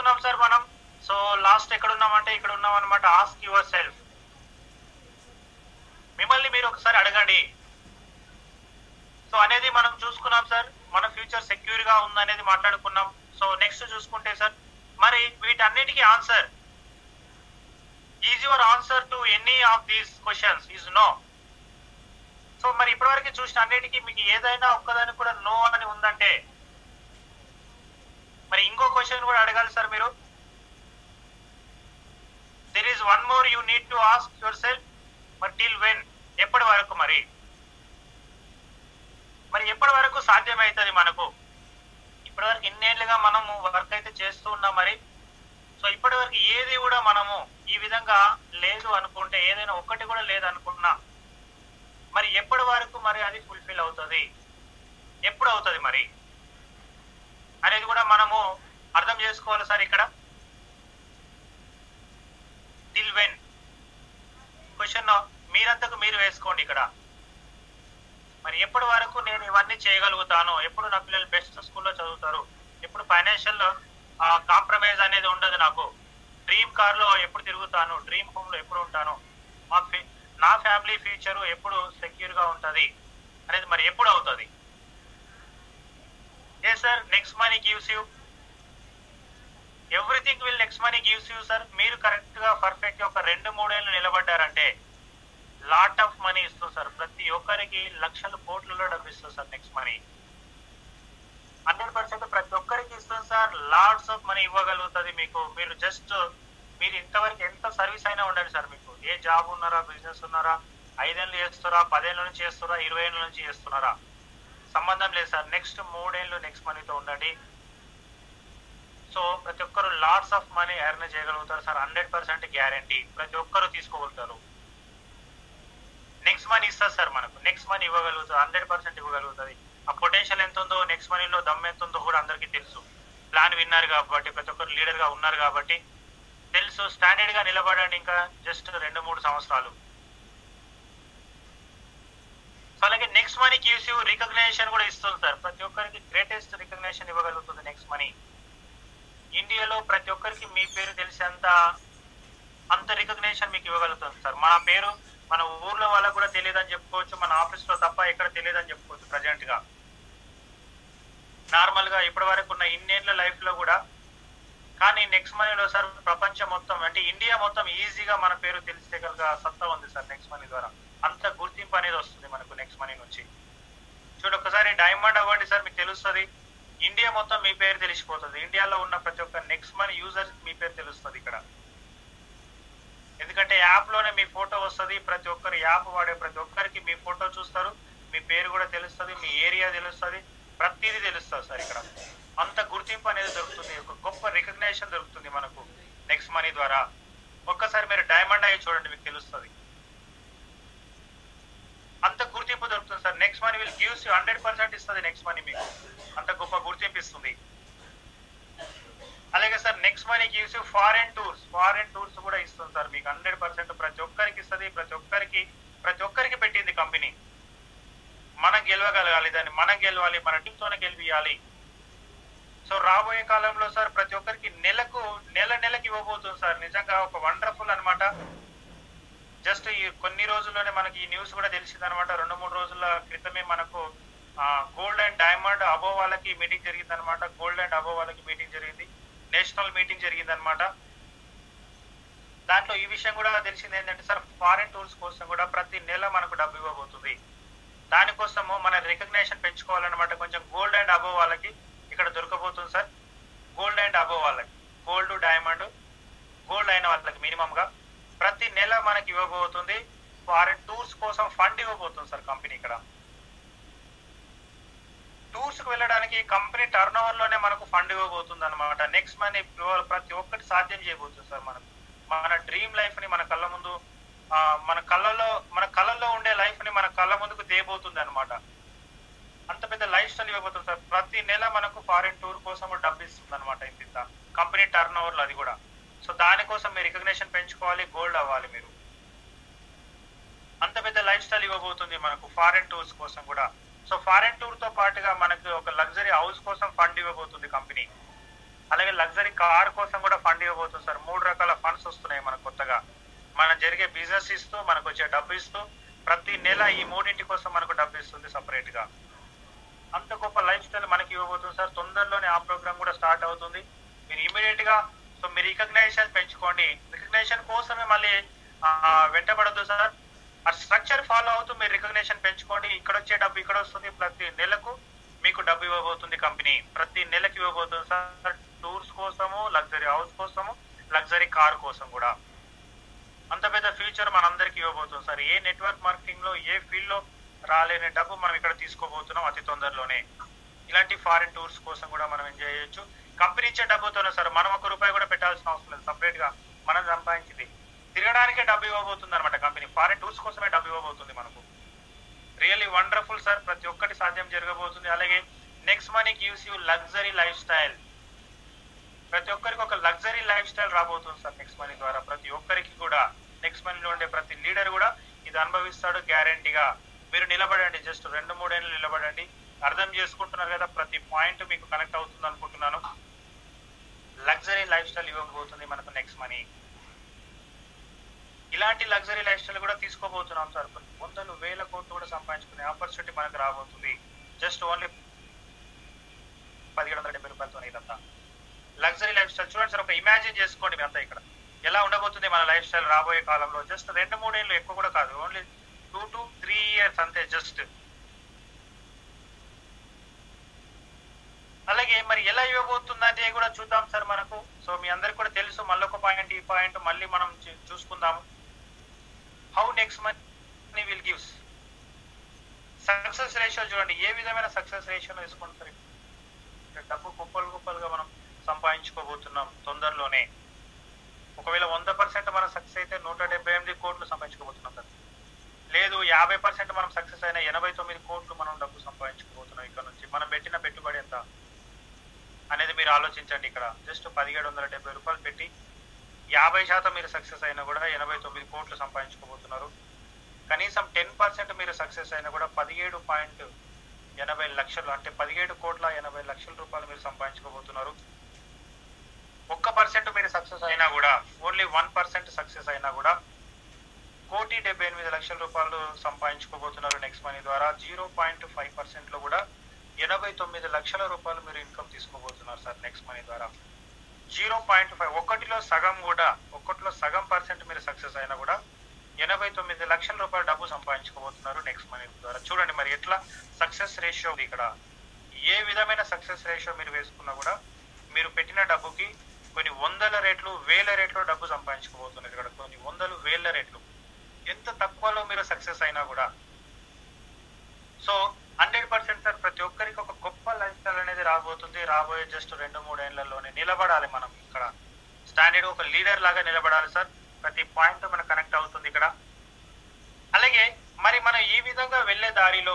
చూసుకున్నాం సార్ మనం so last ఎక్కడ ఉన్నామంటే ఇక్కడ ఉన్నాం అనమాట ఆస్క్ యువర్ సెల్ఫ్ మిమ్మల్ని మీరు ఒకసారి అడగండి సో అనేది మనం చూసుకున్నాం సార్ మన ఫ్యూచర్ సెక్యూర్ గా ఉందనేది మాట్లాడుకున్నాం సో నెక్స్ట్ చూసుకుంటే సార్ మరి వీటన్నిటికీ answer is your answer to any of these questions is no so మరి ఇప్పటివరకు చూసిన అన్నిటికీ మీకు ఏదైనా ఒక్కదానికి కూడా నో అని ఉందంటే మరి ఇంకో క్వశ్చన్ కూడా అడగాలి సార్ మీరు there is one more you need to ask yourself మరి టిల్ వెన్ ఎప్పటి వరకు మరి మరి ఎప్పటి వరకు సాధ్యమవుతుంది మనకు ఇప్పటి వరకు ఇన్నేళ్లుగా మనము వర్క్ అయితే చేస్తూ ఉన్నాం మరి సో ఇప్పటి వరకు ఏది కూడా మనము ఈ విధంగా లేదు అనుకుంటే ఏదైనా ఒక్కటి కూడా లేదు అనుకున్నా మరి ఎప్పటి వరకు మరి అది ఫుల్ఫిల్ అవుతుంది ఎప్పుడు అవుతుంది మరి అనేది కూడా మనము అర్థం చేసుకోవాలి సార్ ఇక్కడ టిల్ వెన్ క్వశ్చన్ మీరంతకు మీరు వేసుకోండి ఇక్కడ మరి ఎప్పటి వరకు నేను ఇవన్నీ చేయగలుగుతాను ఎప్పుడు నా పిల్లలు బెస్ట్ స్కూల్లో చదువుతారు ఎప్పుడు ఫైనాన్షియల్ కాంప్రమైజ్ అనేది ఉండదు నాకు డ్రీమ్ కార్ లో ఎప్పుడు తిరుగుతాను డ్రీమ్ హోమ్ లో ఎప్పుడు ఉంటాను మా ఫి- నా ఫ్యామిలీ ఫ్యూచర్ ఎప్పుడు సెక్యూర్ గా ఉంటది అనేది మరి ఎప్పుడు అవుతుంది ఏ sir next money gives you everything will next money gives you sir మీరు కరెక్ట్ గా పర్ఫెక్ట్ ఒక రెండు మూడేళ్ళు నిలబడ్డారంటే లాట్ ఆఫ్ మనీ ఇస్తుంది సార్ ప్రతి ఒక్కరికి లక్షల కోట్లలో డబ్బు ఇస్తుంది sir next money hundred percent ప్రతి ఒక్కరికి ఇస్తుంది సార్ లాట్స్ ఆఫ్ మనీ ఇవ్వగలుగుతుంది మీకు మీరు జస్ట్ మీరు ఇంతవరకు ఎంత సర్వీస్ అయినా ఉండండి సార్ మీకు ఏ జాబ్ ఉన్నారా బిజినెస్ ఉన్నారా ఐదేళ్ళు చేస్తారా పదేళ్ళ నుంచి చేస్తారా ఇరవై ఏళ్ళ నుంచి చేస్తున్నారా సంబంధం లేదు సార్ నెక్స్ట్ మూడేళ్ళు నెక్స్ట్ మనీతో ఉండండి సో ప్రతి ఒక్కరు లాట్స్ ఆఫ్ మనీ ఎర్న్ చేయగలుగుతారు సార్ హండ్రెడ్ పర్సెంట్ గ్యారంటీ ప్రతి ఒక్కరు తీసుకోగలుగుతారు నెక్స్ట్ మనీ ఇస్తుంది సార్ మనకు నెక్స్ట్ మనీ ఇవ్వగలుగుతుంది హండ్రెడ్ పర్సెంట్ ఇవ్వగలుగుతుంది ఆ పొటెన్షియల్ ఎంత ఉందో నెక్స్ట్ మనీలో దమ్ ఎంత ఉందో కూడా అందరికీ తెలుసు ప్లాన్ విన్నారు కాబట్టి ప్రతి ఒక్కరు లీడర్ గా ఉన్నారు కాబట్టి తెలుసు స్టాండర్డ్ గా నిలబడండి ఇంకా జస్ట్ రెండు మూడు సంవత్సరాలు సో అలాగే next money gives you recognition కూడా ఇస్తుంది సార్ ప్రతి ఒక్కరికి గ్రేటెస్ట్ రికగ్నేషన్ ఇవ్వగలుగుతుంది నెక్స్ట్ మనీ ఇండియాలో ప్రతి ఒక్కరికి మీ పేరు తెలిసేంత అంత రికగ్నేషన్ మీకు ఇవ్వగలుగుతుంది సార్ మన పేరు మన ఊర్లో వాళ్ళకు కూడా తెలియదని చెప్పుకోవచ్చు మన ఆఫీస్ లో తప్ప ఎక్కడ తెలియదని చెప్పుకోవచ్చు ప్రజెంట్ గా నార్మల్ గా ఇప్పటి వరకు ఉన్న ఇన్నేళ్ల లైఫ్ లో కూడా కానీ నెక్స్ట్ మనీలో సార్ ప్రపంచం మొత్తం అంటే ఇండియా మొత్తం ఈజీగా మన పేరు తెలిసేగల సత్తా ఉంది సార్ నెక్స్ట్ మనీ ద్వారా అంత గుర్తింపు అనేది వస్తుంది మనకు నెక్స్ట్ మనీ నుంచి చూడు ఒకసారి డైమండ్ అవ్వండి సార్ మీకు తెలుస్తుంది ఇండియా మొత్తం మీ పేరు తెలిసిపోతుంది ఇండియాలో ఉన్న ప్రతి ఒక్క నెక్స్ట్ మనీ యూజర్ మీ పేరు తెలుస్తుంది ఇక్కడ ఎందుకంటే యాప్ లోనే మీ ఫోటో వస్తుంది ప్రతి ఒక్కరు యాప్ వాడే ప్రతి ఒక్కరికి మీ ఫోటో చూస్తారు మీ పేరు కూడా తెలుస్తుంది మీ ఏరియా తెలుస్తుంది ప్రతిదీ తెలుస్తుంది సార్ ఇక్కడ అంత గుర్తింపు అనేది దొరుకుతుంది ఒక గొప్ప రికగ్నేషన్ దొరుకుతుంది మనకు నెక్స్ట్ మనీ ద్వారా ఒక్కసారి మీరు డైమండ్ అయ్యి చూడండి మీకు తెలుస్తుంది అంత గుర్తింపు దొరుకుతుంది sir next money will gives hundred percent ఇస్తుంది నెక్స్ట్ మనీ మీకు అంత గొప్ప గుర్తింపు ఇస్తుంది అలాగే sir next money gives foreign tours foreign tours కూడా ఇస్తుంది సార్ మీకు హండ్రెడ్ పర్సెంట్ ప్రతి ఒక్కరికి ఇస్తుంది ప్రతి ఒక్కరికి ప్రతి ఒక్కరికి పెట్టింది కంపెనీ మనం గెలవగలగాలి దాన్ని మనం గెలవాలి మన టీంతోనే గెలిపియాలి సో రాబోయే కాలంలో సార్ ప్రతి ఒక్కరికి నెలకు నెల నెలకి ఇవ్వబోతుంది సార్ నిజంగా ఒక వండర్ఫుల్ అన్నమాట జస్ట్ ఈ కొన్ని రోజుల్లోనే మనకి ఈ న్యూస్ కూడా తెలిసింది అనమాట రెండు మూడు రోజుల క్రితమే మనకు గోల్డ్ అండ్ డైమండ్ అబో వాళ్ళకి మీటింగ్ జరిగింది అనమాట గోల్డ్ అండ్ అబో వాళ్ళకి మీటింగ్ జరిగింది నేషనల్ మీటింగ్ జరిగింది అనమాట దాంట్లో ఈ విషయం కూడా తెలిసింది ఏంటంటే సార్ ఫారెన్ టూర్స్ కోసం కూడా ప్రతి నెల మనకు డబ్బు ఇవ్వబోతుంది దానికోసము మన రికగ్నేషన్ పెంచుకోవాలన్నమాట కొంచెం గోల్డ్ అండ్ అబో వాళ్ళకి ఇక్కడ దొరకబోతుంది సార్ గోల్డ్ అండ్ అబో వాళ్ళకి గోల్డ్ డైమండ్ గోల్డ్ అయిన వాళ్ళకి మినిమం గా ప్రతి నెల మనకి ఇవ్వబోతుంది ఫారెన్ టూర్స్ కోసం ఫండ్ ఇవ్వబోతుంది సార్ కంపెనీ ఇక్కడ టూర్స్ కు వెళ్ళడానికి కంపెనీ టర్న్ ఓవర్ లోనే మనకు ఫండ్ ఇవ్వబోతుంది అనమాట నెక్స్ట్ మనీ ప్రతి ఒక్కటి సాధ్యం చేయబోతుంది సార్ మనకు మన డ్రీమ్ లైఫ్ ని మన కళ్ళ ముందు ఆ, మన కళ్ళలో మన కళ్ళల్లో ఉండే లైఫ్ ని మన కళ్ళ ముందుకు తేబోతుంది అనమాట అంత పెద్ద లైఫ్ స్టైల్ ఇవ్వబోతుంది సార్ ప్రతి నెల మనకు ఫారిన్ టూర్ కోసం డబ్బు ఇస్తుంది అనమాట ఇంత కంపెనీ టర్న్ ఓవర్ లో అది కూడా సో దానికోసం మీరు రికగ్నేషన్ పెంచుకోవాలి గోల్డ్ అవ్వాలి మీరు అంత పెద్ద లైఫ్ స్టైల్ ఇవ్వబోతుంది మనకు ఫారెన్ టూర్స్ కోసం కూడా సో ఫారెన్ టూర్ తో పాటుగా మనకు ఒక లగ్జరీ హౌస్ కోసం ఫండ్ ఇవ్వబోతుంది కంపెనీ అలాగే లగ్జరీ కార్ కోసం కూడా ఫండ్ ఇవ్వబోతుంది సార్ మూడు రకాల ఫండ్స్ వస్తున్నాయి మనకు కొత్తగా మనం జరిగే బిజినెస్ ఇస్తూ మనకు వచ్చే డబ్బు ఇస్తూ ప్రతి నెల ఈ మూడింటి కోసం మనకు డబ్బు ఇస్తుంది సపరేట్ గా అంత గొప్ప లైఫ్ స్టైల్ మనకి ఇవ్వబోతుంది సార్ తొందరలోనే ఆ ప్రోగ్రామ్ కూడా స్టార్ట్ అవుతుంది మీరు ఇమీడియట్ గా సో మీ రికగ్నైజేషన్ పెంచుకోండి రికగ్నైజేషన్ కోసమే మళ్ళీ ఆ, వెంటబడద్దు సార్ ఆ స్ట్రక్చర్ ఫాలో అవుతూ మీరు రికగ్నేషన్ పెంచుకోండి ఇక్కడ వచ్చే డబ్బు ఇక్కడ వస్తుంది ప్రతి నెలకు మీకు డబ్బు ఇవ్వబోతుంది కంపెనీ ప్రతి నెలకు ఇవ్వబోతుంది సార్ టూర్స్ కోసము లగ్జరీ హౌస్ కోసము లగ్జరీ కార్ కోసం కూడా అంత పెద్ద ఫ్యూచర్ మనందరికి ఇవ్వబోతుంది సార్ ఏ నెట్వర్క్ మార్కెటింగ్ లో ఏ ఫీల్డ్ లో రాలేని డబ్బు మనం ఇక్కడ తీసుకోబోతున్నాం అతి తొందరలోనే ఇలాంటి ఫారిన్ టూర్స్ కోసం కూడా మనం ఎంజాయ్ చేయొచ్చు కంపెనీ ఇచ్చే డబ్బుతోనే సార్ మనం ఒక రూపాయి కూడా పెట్టాల్సిన అవసరం లేదు సపరేట్ గా మనం సంపాదించింది తిరగడానికే డబ్బు ఇవ్వబోతుంది అనమాట కంపెనీ ఫారిన్ టూర్స్ కోసమే డబ్బు ఇవ్వబోతుంది మనకు రియల్లీ వండర్ఫుల్ సార్ ప్రతి ఒక్కటి సాధ్యం జరగబోతుంది అలాగే next money gives you luxury lifestyle ప్రతి ఒక్కరికి ఒక లగ్జరీ లైఫ్ స్టైల్ రాబోతుంది సార్ నెక్స్ట్ మనీ ద్వారా ప్రతి ఒక్కరికి కూడా నెక్స్ట్ మనీలో ఉండే ప్రతి లీడర్ కూడా ఇది అనుభవిస్తాడు గ్యారంటీగా మీరు నిలబడండి జస్ట్ రెండు మూడేళ్ళు నిలబడండి అర్థం చేసుకుంటున్నారు కదా ప్రతి పాయింట్ మీకు కనెక్ట్ అవుతుంది అనుకుంటున్నాను లగ్జరీ లైఫ్ స్టైల్ ఇవ్వబోతుంది మనకు నెక్స్ట్ మనీ ఇలాంటి లగ్జరీ లైఫ్ స్టైల్ కూడా తీసుకోబోతున్నాం సార్ కొన్ని వందలు వేల కోట్లు కూడా సంపాదించుకునే ఆపర్చునిటీ మనకు రాబోతుంది జస్ట్ ఓన్లీ పదిహేడు వందల డెబ్బై రూపాయలతో ఇదంతా లగ్జరీ లైఫ్ స్టైల్ చూడండి సార్ ఒక ఇమాజిన్ చేసుకోండి మీ అంతా ఇక్కడ ఎలా ఉండబోతుంది మన లైఫ్ స్టైల్ రాబోయే కాలంలో జస్ట్ రెండు మూడేళ్ళు ఎక్కువ కూడా కాదు only two to three years అంతే జస్ట్ అలాగే మరి ఎలా ఇవ్వబోతుందంటే కూడా చూద్దాం సార్ మనకు సో మీ అందరికి కూడా తెలుసు మళ్ళీ ఒక పాయింట్ ఈ పాయింట్ మళ్ళీ మనం చూ- చూసుకుందాము how next money will gives success ratio చూడండి ఏ విధమైన సక్సెస్ రేషియోలో తీసుకోండి సార్ ఇక్కడ డబ్బు కుప్పలు కుప్పలుగా మనం సంపాదించుకోబోతున్నాం తొందరలోనే ఒకవేళ వంద పర్సెంట్ మనం సక్సెస్ అయితే నూట డెబ్బై ఎనిమిది కోట్లు సంపాదించుకోబోతున్నాం సార్ లేదు యాభై పర్సెంట్ మనం సక్సెస్ అయిన ఎనభై తొమ్మిది కోట్లు మనం డబ్బు సంపాదించుకోబోతున్నాం ఇక్కడ నుంచి మనం పెట్టిన పెట్టుబడి ఎంత అనేది మీరు ఆలోచించండి ఇక్కడ జస్ట్ పదిహేడు వందల డెబ్బై రూపాయలు పెట్టి యాభై శాతం మీరు సక్సెస్ అయినా కూడా ఎనభై తొమ్మిది కోట్లు సంపాదించుకోబోతున్నారు కనీసం టెన్ పర్సెంట్ మీరు సక్సెస్ అయినా కూడా పదిహేడు పాయింట్ ఎనభై లక్షలు అంటే పదిహేడు కోట్ల ఎనభై లక్షల రూపాయలు మీరు సంపాదించుకోబోతున్నారు ఒక్క పర్సెంట్ మీరు సక్సెస్ అయినా కూడా ఓన్లీ వన్ పర్సెంట్ సక్సెస్ అయినా కూడా కోటి డెబ్బై ఎనిమిది లక్షల రూపాయలు సంపాదించుకోబోతున్నారు నెక్స్ట్ మనీ ద్వారా జీరో పాయింట్ ఫైవ్ పర్సెంట్ లో కూడా ఎనభై తొమ్మిది లక్షల రూపాయలు మీరు ఇన్కమ్ తీసుకోబోతున్నారు సార్ నెక్స్ట్ మనీ ద్వారా జీరో పాయింట్ ఫైవ్ ఒకటిలో సగం కూడా ఒకటిలో సగం పర్సెంట్ మీరు సక్సెస్ అయినా కూడా ఎనభై తొమ్మిది లక్షల రూపాయల డబ్బు సంపాదించుకోబోతున్నారు నెక్స్ట్ మనీ ద్వారా చూడండి మరి ఎట్లా సక్సెస్ రేషియో ఉంది ఇక్కడ ఏ విధమైన సక్సెస్ రేషియో మీరు వేసుకున్నా కూడా మీరు పెట్టిన డబ్బుకి కొన్ని వందల రేట్లు వేల రేట్లు డబ్బు సంపాదించుకోబోతున్నారు ఇక్కడ కొన్ని వందలు వేల రేట్లు ఎంత తక్కువలో మీరు సక్సెస్ అయినా కూడా సో హండ్రెడ్ పర్సెంట్ సార్ ప్రతి ఒక్కరికి ఒక గొప్ప లైఫ్ స్టైల్ అనేది రాబోతుంది రాబోయే జస్ట్ రెండు మూడు ఏళ్లలోనే నిలబడాలి మనం ఇక్కడ స్టాండర్డ్ ఒక లీడర్ లాగా నిలబడాలి సార్ ప్రతి పాయింట్ మనకు కనెక్ట్ అవుతుంది ఇక్కడ అలాగే మరి మనం ఈ విధంగా వెళ్ళే దారిలో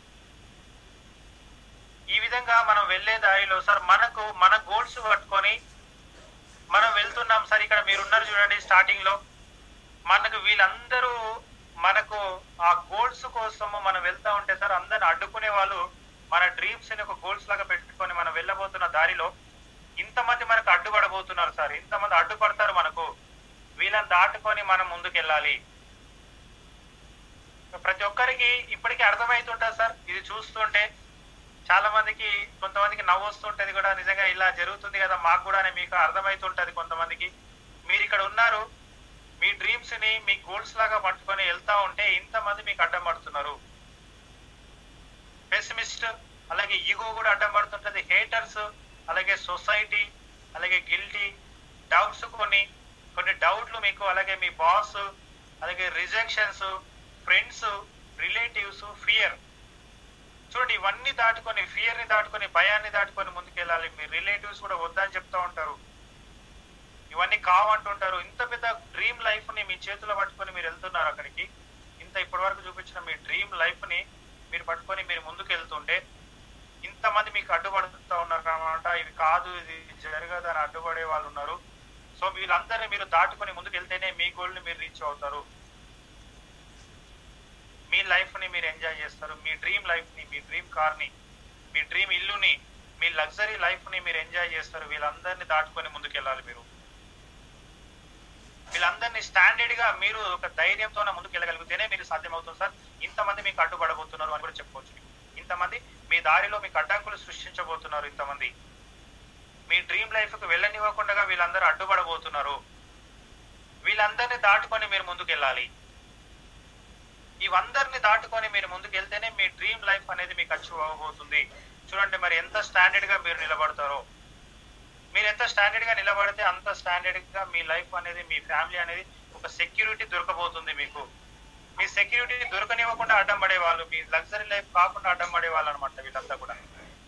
ఈ విధంగా మనం వెళ్ళే దారిలో సార్ మనకు మన గోల్స్ పట్టుకొని మనం వెళ్తున్నాం సార్ ఇక్కడ మీరున్నారు చూడండి స్టార్టింగ్ లో మనకు వీళ్ళందరూ మనకు ఆ గోల్స్ కోసము మనం వెళ్తా ఉంటే సార్ అందరిని అడ్డుకునే వాళ్ళు మన డ్రీమ్స్ ని ఒక గోల్స్ లాగా పెట్టుకొని మనం వెళ్ళబోతున్న దారిలో ఇంతమంది మనకు అడ్డుపడబోతున్నారు సార్ ఇంతమంది అడ్డుపడతారు మనకు వీళ్ళని దాటుకొని మనం ముందుకెళ్ళాలి ప్రతి ఒక్కరికి ఇప్పటికీ అర్థమవుతుంటుంది సార్ ఇది చూస్తుంటే చాలా మందికి కొంతమందికి నవ్వు వస్తుంటది కూడా నిజంగా ఇలా జరుగుతుంది కదా మాకు కూడా అని మీకు అర్థమవుతుంటది కొంతమందికి మీరు ఇక్కడ ఉన్నారు మీ డ్రీమ్స్ ని మీ గోల్స్ లాగా పట్టుకొని వెళ్తా ఉంటే ఇంతమంది మీకు అడ్డం పడుతున్నారు పెసిమిస్ట్ అలాగే ఈగో కూడా అడ్డం పడుతుంటది హేటర్స్ అలాగే సొసైటీ అలాగే గిల్టీ డౌట్స్ కొన్ని కొన్ని డౌట్లు మీకు అలాగే మీ బాస్ అలాగే రిజెక్షన్స్ ఫ్రెండ్స్ రిలేటివ్స్ ఫియర్ చూడండి ఇవన్నీ దాటుకొని ఫియర్ ని దాటుకొని భయాన్ని దాటుకొని ముందుకెళ్ళాలి మీ రిలేటివ్స్ కూడా వద్దని చెప్తా ఉంటారు ఇవన్నీ కావంటుంటారు ఇంత పెద్ద డ్రీమ్ లైఫ్ ని మీ చేతిలో పట్టుకొని మీరు వెళ్తున్నారు అక్కడికి ఇంత ఇప్పటి వరకు చూపించిన మీ డ్రీమ్ లైఫ్ ని మీరు పట్టుకొని మీరు ముందుకు వెళ్తుంటే ఇంతమంది మీకు అడ్డుపడుతూ ఉన్నారు అనమాట ఇది కాదు ఇది జరగదు అని అడ్డుపడే వాళ్ళు ఉన్నారు సో వీళ్ళందరినీ మీరు దాటుకొని ముందుకు వెళ్తేనే మీ గోల్ ని మీరు రీచ్ అవుతారు మీ లైఫ్ ని మీరు ఎంజాయ్ చేస్తారు మీ డ్రీమ్ లైఫ్ ని మీ డ్రీమ్ కార్ ని మీ డ్రీమ్ ఇల్లుని మీ లగ్జరీ లైఫ్ ని మీరు ఎంజాయ్ చేస్తారు వీళ్ళందరినీ దాటుకొని ముందుకెళ్ళాలి మీరు వీళ్ళందరినీ స్టాండర్డ్ గా మీరు ఒక ధైర్యంతో ముందుకు వెళ్ళగలిగితేనే మీరు సాధ్యమవుతుంది సార్ ఇంతమంది మీకు అడ్డుపడబోతున్నారు అని కూడా చెప్పుకోవచ్చు ఇంతమంది మీ దారిలో మీకు అడ్డంకులు సృష్టించబోతున్నారు ఇంతమంది మీ డ్రీమ్ లైఫ్ కు వెళ్ళనివ్వకుండా వీళ్ళందరూ అడ్డుపడబోతున్నారు వీళ్ళందరినీ దాటుకొని మీరు ముందుకు వెళ్ళాలి ఇవందరిని దాటుకొని మీరు ముందుకు వెళ్తేనే మీ డ్రీమ్ లైఫ్ అనేది మీకు అచీవ్ అవ్వబోతుంది చూడండి మరి ఎంత స్టాండర్డ్ గా మీరు నిలబడతారో మీరు ఎంత స్టాండర్డ్ గా నిలబడితే అంత స్టాండర్డ్ గా మీ లైఫ్ అనేది మీ ఫ్యామిలీ అనేది ఒక సెక్యూరిటీ దొరకబోతుంది మీకు మీ సెక్యూరిటీ దొరకనివ్వకుండా అడ్డం పడే వాళ్ళు మీ లగ్జరీ లైఫ్ కాకుండా అడ్డం పడే వాళ్ళు అనమాట వీళ్ళంతా కూడా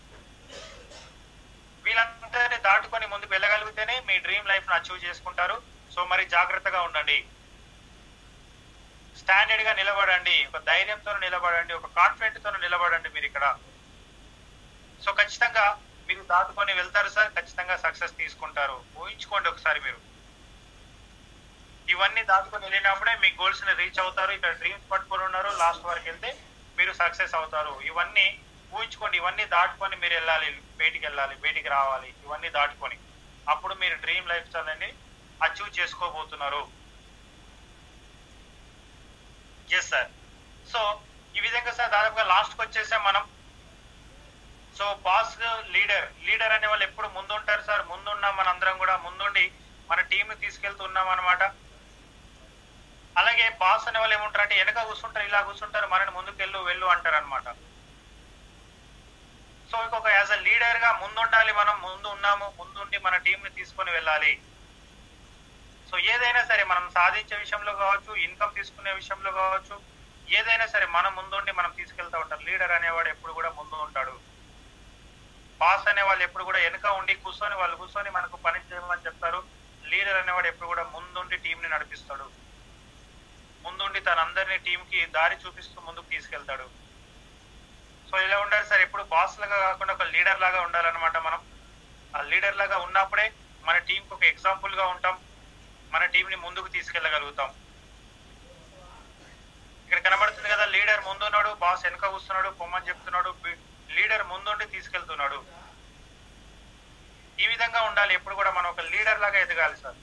వీళ్ళందరినీ దాటుకొని ముందుకు వెళ్ళగలిగితేనే మీ డ్రీమ్ లైఫ్ ను అచీవ్ చేసుకుంటారు సో మరి జాగ్రత్తగా ఉండండి స్టాండర్డ్ గా నిలబడండి ఒక ధైర్యంతో నిలబడండి ఒక కాన్ఫిడెంట్ తో నిలబడండి మీరు ఇక్కడ సో ఖచ్చితంగా మీరు దాటుకొని వెళ్తారు సార్ ఖచ్చితంగా సక్సెస్ తీసుకుంటారు ఊహించుకోండి ఒకసారి మీరు ఇవన్నీ దాటుకొని వెళ్ళినప్పుడే మీ గోల్స్ ని రీచ్ అవుతారు ఇక్కడ డ్రీమ్స్ పట్టుకొని ఉన్నారు లాస్ట్ వరకు వెళ్తే మీరు సక్సెస్ అవుతారు ఇవన్నీ ఊహించుకోండి ఇవన్నీ దాటుకొని మీరు వెళ్ళాలి బయటికి వెళ్ళాలి బయటికి రావాలి ఇవన్నీ దాటుకొని అప్పుడు మీరు డ్రీమ్ లైఫ్ స్టైల్ అని అచీవ్ చేసుకోబోతున్నారు ఎస్ సార్ సో ఈ విధంగా సార్ దాదాపుగా లాస్ట్కి వచ్చేసాం మనం సో బాస్ లీడర్ లీడర్ అనే వాళ్ళు ఎప్పుడు ముందుంటారు సార్ ముందున్నాం మనందరం కూడా ముందుండి మన టీంని తీసుకెళ్తున్నాం అనమాట అలాగే బాస్ అనే వాళ్ళు ఏముంటారు అంటే వెనక కూర్చుంటారు ఇలా కూర్చుంటారు మనని ముందుకు వెళ్ళు వెళ్ళు అంటారు అనమాట సో ఇంకొక యాజ్ అ లీడర్ గా ముందుండాలి మనం ముందు ఉన్నాము ముందుండి మన టీం ని తీసుకొని వెళ్ళాలి సో ఏదైనా సరే మనం సాధించే విషయంలో కావచ్చు ఇన్కమ్ తీసుకునే విషయంలో కావచ్చు ఏదైనా సరే మనం ముందుండి మనం తీసుకెళ్తా ఉంటాం లీడర్ అనేవాడు ఎప్పుడు కూడా ముందు ఉంటాడు బాస్ అనే వాళ్ళు ఎప్పుడు కూడా వెనుక ఉండి కూర్చొని వాళ్ళు కూర్చొని మనకు పని చేయమని చెప్తారు లీడర్ అనేవాడు ఎప్పుడు కూడా ముందుండి టీం ని నడిపిస్తాడు ముందుండి తన అందరినీ టీం కి దారి చూపిస్తూ ముందుకు తీసుకెళ్తాడు సో ఇలా ఉండాలి సార్ ఎప్పుడు బాస్ లాగా కాకుండా ఒక లీడర్ లాగా ఉండాలన్నమాట మనం ఆ లీడర్ లాగా ఉన్నప్పుడే మన టీం కి ఒక ఎగ్జాంపుల్ గా ఉంటాం మన టీం ని ముందుకు తీసుకెళ్ళగలుగుతాం ఇక్కడ కనబడుతుంది కదా లీడర్ ముందున్నాడు బాస్ వెనక కూస్తున్నాడు పొమ్మని చెప్తున్నాడు లీడర్ ముందుండి తీసుకెళ్తున్నాడు ఈ విధంగా ఉండాలి ఎప్పుడు కూడా మనం ఒక లీడర్ లాగా ఎదగాలి sir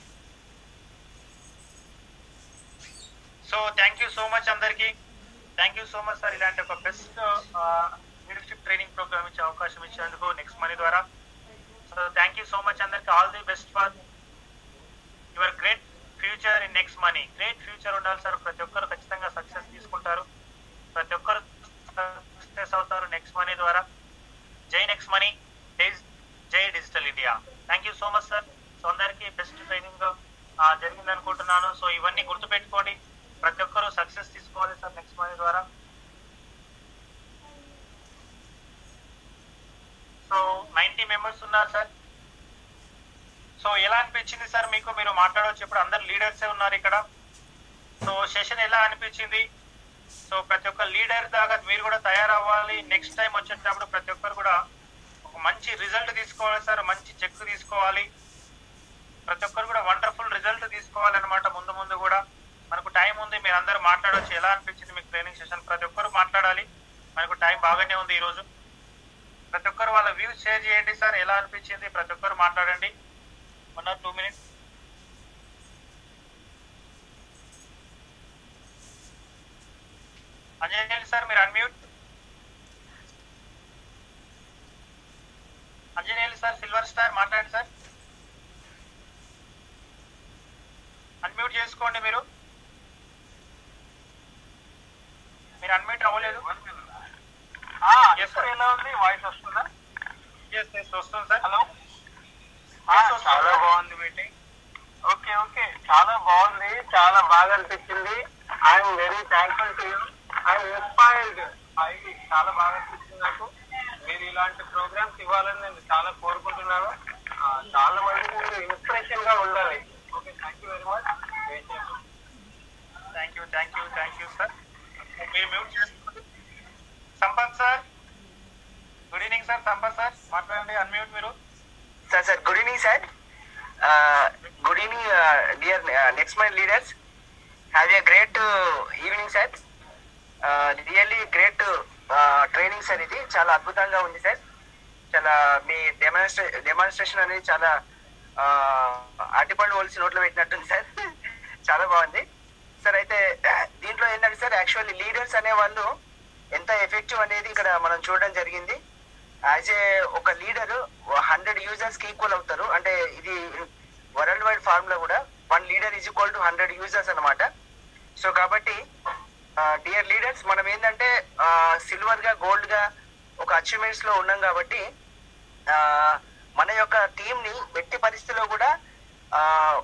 so thank you so much అందరికి thank you so much sir ఇలాంటి ఒక బెస్ట్ లీడర్షిప్ ట్రైనింగ్ ప్రోగ్రామ్ ఇచ్చే అవకాశం ఇచ్చినందుకు నెక్స్ట్ మనీ ద్వారా so thank you so much అందరికి all the best for your great future in next money great future ఉండాలి sir ప్రతి ఒక్కరు ఖచ్చితంగా సక్సెస్ తీసుకుంటారు ప్రతి ఒక్కరు సక్సెస్ అవుతారు నెక్స్ట్ మనీ ద్వారా జై నెక్స్ట్ మనీ జై digital India thank you so much sir so అందరికీ బెస్ట్ ట్రైనింగ్ జరిగింది అనుకుంటున్నాను సో ఇవన్నీ గుర్తుపెట్టుకోండి ప్రతి ఒక్కరు సక్సెస్ తీసుకోవాలి సార్ నెక్స్ట్ మనీ ద్వారా సో నైన్టీ మెంబర్స్ ఉన్నారు సార్ సో ఎలా అనిపించింది సార్ మీకు మీరు మాట్లాడవచ్చు ఇప్పుడు అందరు లీడర్సే ఉన్నారు ఇక్కడ సో సెషన్ ఎలా అనిపించింది సో ప్రతి ఒక్క లీడర్ దాకా మీరు కూడా తయారవ్వాలి నెక్స్ట్ టైం వచ్చేటప్పుడు ప్రతి ఒక్కరు కూడా ఒక మంచి రిజల్ట్ తీసుకోవాలి సార్ మంచి చెక్ తీసుకోవాలి ప్రతి ఒక్కరు కూడా వండర్ఫుల్ రిజల్ట్ తీసుకోవాలన్నమాట ముందు ముందు కూడా మనకు టైం ఉంది మీరు అందరూ మాట్లాడవచ్చు ఎలా అనిపించింది మీకు ట్రైనింగ్ సెషన్ ప్రతి ఒక్కరు మాట్లాడాలి మనకు టైం బాగానే ఉంది ఈరోజు ప్రతి ఒక్కరు వాళ్ళ వ్యూస్ షేర్ చేయండి సార్ ఎలా అనిపించింది ప్రతి ఒక్కరు మాట్లాడండి one or two minutes Anjaneyulu sir మీరు unmute Anjaneyulu sir silver star మాట్లాడండి సార్ అన్మ్యూట్ చేసుకోండి మీరు మీరు అన్మ్యూట్ అవ్వలేదు Yes, sir. ఎలా ఉంది వాయిస్ వస్తుందా ఎస్ ఎస్ వస్తుంది సార్ హలో Yes, వస్తుంది. చాలా బాగుంది మీటింగ్ ఓకే ఓకే చాలా బాగుంది చాలా బాగా అనిపించింది I'm very thankful to you I'm inspired అది చాలా బాగా అనిపించింది నాకు మీరు ఇలాంటి ప్రోగ్రామ్స్ ఇవ్వాలని నేను చాలా కోరుకుంటున్నాను ఆ, చాలా మందికి మీరు ఇన్స్పిరేషన్ గా ఉండాలి okay thank you very much thank you thank you thank you sir మీరు మ్యూట్ చేసుకోండి Sampath sir good evening sir Sampath sir మాట్లాడండి అన్మ్యూట్ మీరు sir sir good evening sir Uh, good evening, uh, dear uh, next month leaders. Have a great uh, evening, sir. Really great training sir ఇది చాలా అద్భుతంగా ఉంది sir చాలా మీ డెమాన్స్ట్రే demonstration అనేది చాలా ఆ, అరటిపండు ఒలిసి నోట్లో పెట్టినట్టుంది సార్ చాలా బాగుంది సార్ అయితే దీంట్లో ఏంటంటే సార్ యాక్చువల్లీ లీడర్స్ అనే వాళ్ళు ఎంత ఎఫెక్టివ్ అనేది ఇక్కడ మనం చూడడం జరిగింది యాజ్ ఏ ఒక లీడర్ హండ్రెడ్ యూజర్స్ కి ఈక్వల్ అవుతారు అంటే ఇది వరల్డ్ వైడ్ ఫార్ములా కూడా one leader is equal to hundred users అన్నమాట సో కాబట్టి డియర్ లీడర్స్ మనం ఏంటంటే సిల్వర్ గా గోల్డ్ గా ఒక అచీవ్మెంట్స్ లో ఉన్నాం కాబట్టి ఆ, మన యొక్క టీం ని ఎట్టి పరిస్థితిలో కూడా ఆ,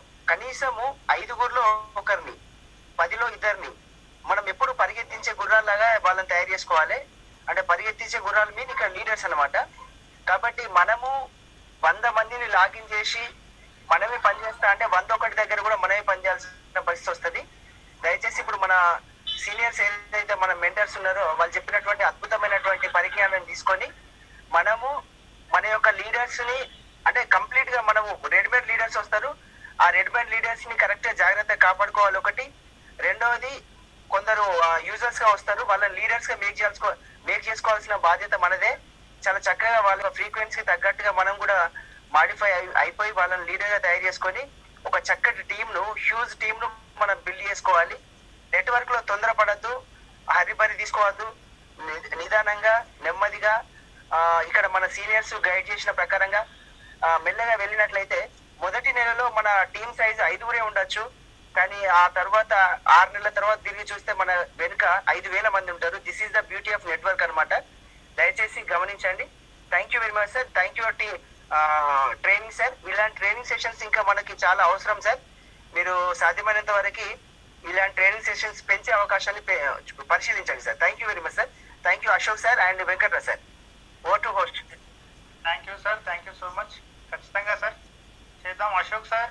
కనీసము ఐదుగురిలో ఒకరిని పదిలో ఇద్దరిని మనం ఎప్పుడు పరిగెత్తించే గుర్రాల్లాగా వాళ్ళని తయారు చేసుకోవాలి అంటే పరిగెత్తించే గుర్రాలు మీద ఇక్కడ లీడర్స్ అన్నమాట కాబట్టి మనము వంద మందిని లాగిన్ చేసి మనమే పనిచేస్తా అంటే వంద ఒకటి దగ్గర కూడా మనమే పనిచేయాల్సిన పరిస్థితి వస్తుంది దయచేసి ఇప్పుడు మన సీనియర్స్ ఏదైతే మన మెంటర్స్ ఉన్నారో వాళ్ళు చెప్పినటువంటి అద్భుతమైనటువంటి పరిజ్ఞానం తీసుకొని మనము మన యొక్క లీడర్స్ ని అంటే కంప్లీట్ గా మనము రెడీమేడ్ లీడర్స్ వస్తారు ఆ రెడీమేడ్ లీడర్స్ ని కరెక్ట్ గా జాగ్రత్తగా కాపాడుకోవాలి ఒకటి రెండవది కొందరు యూజర్స్ గా వస్తారు వాళ్ళని లీడర్స్ గా మేక్ చేసుకో మేక్ చేసుకోవాల్సిన బాధ్యత మనదే చాలా చక్కగా వాళ్ళ ఫ్రీక్వెన్సీ తగ్గట్టుగా మనం కూడా మాడిఫై అయిపోయి వాళ్ళని లీడర్ గా తయారు చేసుకొని ఒక చక్కటి టీమ్ ను హ్యూజ్ టీమ్ ను మనం బిల్డ్ చేసుకోవాలి నెట్వర్క్ లో తొందరపడద్దు హరిబరి తీసుకోవద్దు ని- నిదానంగా నెమ్మదిగా ఆ, ఇక్కడ మన సీనియర్స్ గైడ్ చేసిన ప్రకారంగా ఆ, మెల్లగా వెళ్ళినట్లయితే మొదటి నెలలో మన టీమ్ సైజ్ ఐదుగురే ఉండొచ్చు కానీ ఆ తర్వాత ఆరు నెలల తర్వాత తిరిగి చూస్తే మన వెనుక ఐదు వేల మంది ఉంటారు this is the beauty of network అన్నమాట దయచేసి గమనించండి thank you very much sir thank you టీ ట్రైనింగ్ సార్ ఇలాంటి ట్రైనింగ్ సెషన్స్ ఇంకా మనకి చాలా అవసరం సార్ మీరు సాధ్యమైనంత వరకు ఇలాంటి ట్రైనింగ్ సెషన్స్ పెంచే అవకాశాన్ని పె- పరిశీలించండి sir thank you very much sir thank you Ashok sir and Venkatrao sir oh to host thank you sir thank you so much ఖచ్చితంగా సార్ చేద్దాం Ashok sir